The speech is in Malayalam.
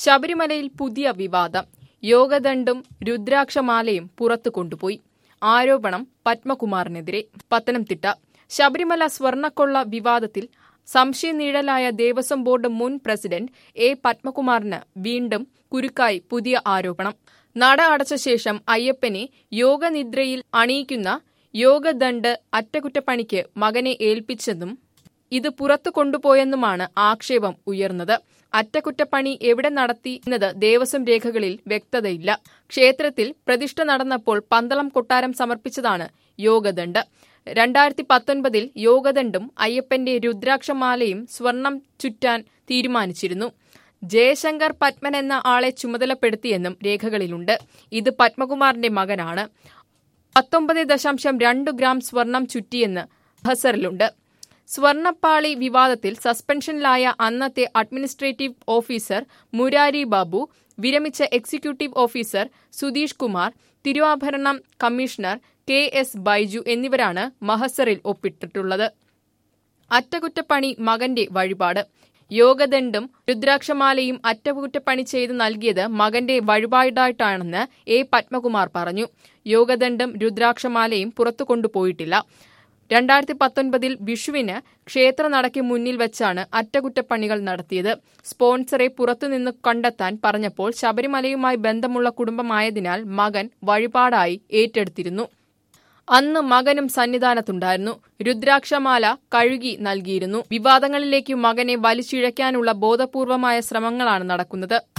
ശബരിമലയിൽ പുതിയ വിവാദം യോഗദണ്ഡും രുദ്രാക്ഷമാലയും പുറത്തു കൊണ്ടുപോയി ആരോപണം പത്മകുമാറിനെതിരെ പത്തനംതിട്ട ശബരിമല സ്വർണ്ണക്കൊള്ള വിവാദത്തിൽ സംശയനീഴലായ ദേവസ്വം ബോർഡ് മുൻ പ്രസിഡന്റ് എ പത്മകുമാറിന് വീണ്ടും കുരുക്കായി പുതിയ ആരോപണം നട അടച്ച ശേഷം അയ്യപ്പനെ യോഗനിദ്രയിൽ അണിയിക്കുന്ന യോഗദണ്ഡ് അറ്റകുറ്റപ്പണിക്ക് മകനെ ഏൽപ്പിച്ചെന്നും ഇത് പുറത്തു കൊണ്ടുപോയെന്നുമാണ് ആക്ഷേപം ഉയർന്നത് അറ്റകുറ്റപ്പണി എവിടെ നടത്തി എന്നത് ദേവസ്വം രേഖകളിൽ വ്യക്തതയില്ല ക്ഷേത്രത്തിൽ പ്രതിഷ്ഠ നടന്നപ്പോൾ പന്തളം കൊട്ടാരം സമർപ്പിച്ചതാണ് യോഗദണ്ഡ് രണ്ടായിരത്തി പത്തൊൻപതിൽ യോഗദണ്ഡും അയ്യപ്പന്റെ രുദ്രാക്ഷമാലയും സ്വർണം ചുറ്റാൻ തീരുമാനിച്ചിരുന്നു ജയശങ്കർ പത്മൻ എന്ന ആളെ ചുമതലപ്പെടുത്തിയെന്നും രേഖകളിലുണ്ട് ഇത് പത്മകുമാറിന്റെ മകനാണ് പത്തൊമ്പത് ദശാംശം രണ്ട് ഗ്രാം സ്വർണം ചുറ്റിയെന്ന് ഹസറിലുണ്ട് സ്വർണപ്പാളി വിവാദത്തിൽ സസ്പെൻഷനിലായ അന്നത്തെ അഡ്മിനിസ്ട്രേറ്റീവ് ഓഫീസർ മുരാരി ബാബു വിരമിച്ച executive officer Sudheesh Kumar Thiruvabharanam commissioner K S Baiju എന്നിവരാണ് മഹസറിൽ ഒപ്പിട്ടിട്ടുള്ളത് അറ്റകുറ്റപ്പണി മകന്റെ വഴിപാട് യോഗദണ്ഡും രുദ്രാക്ഷമാലയും അറ്റകുറ്റപ്പണി ചെയ്ത് നൽകിയത് മകന്റെ വഴിപാടായിട്ടാണെന്ന് എ പത്മകുമാർ പറഞ്ഞു യോഗദണ്ഡും രുദ്രാക്ഷമാലയും പുറത്തു കൊണ്ടുപോയിട്ടില്ല രണ്ടായിരത്തി പത്തൊൻപതിൽ വിഷുവിന് ക്ഷേത്ര നടയ്ക്ക് മുന്നിൽ വെച്ചാണ് അറ്റകുറ്റപ്പണികൾ നടത്തിയത് സ്പോൺസറെ പുറത്തുനിന്ന് കണ്ടെത്താൻ പറഞ്ഞപ്പോൾ ശബരിമലയുമായി ബന്ധമുള്ള കുടുംബമായതിനാൽ മകൻ വഴിപാടായി ഏറ്റെടുത്തിരുന്നു അന്ന് മകനും സന്നിധാനത്തുണ്ടായിരുന്നു രുദ്രാക്ഷമാല കഴുകി നൽകിയിരുന്നു വിവാദങ്ങളിലേക്ക് മകനെ വലിച്ചിഴയ്ക്കാനുള്ള ബോധപൂർവമായ ശ്രമങ്ങളാണ് നടക്കുന്നത്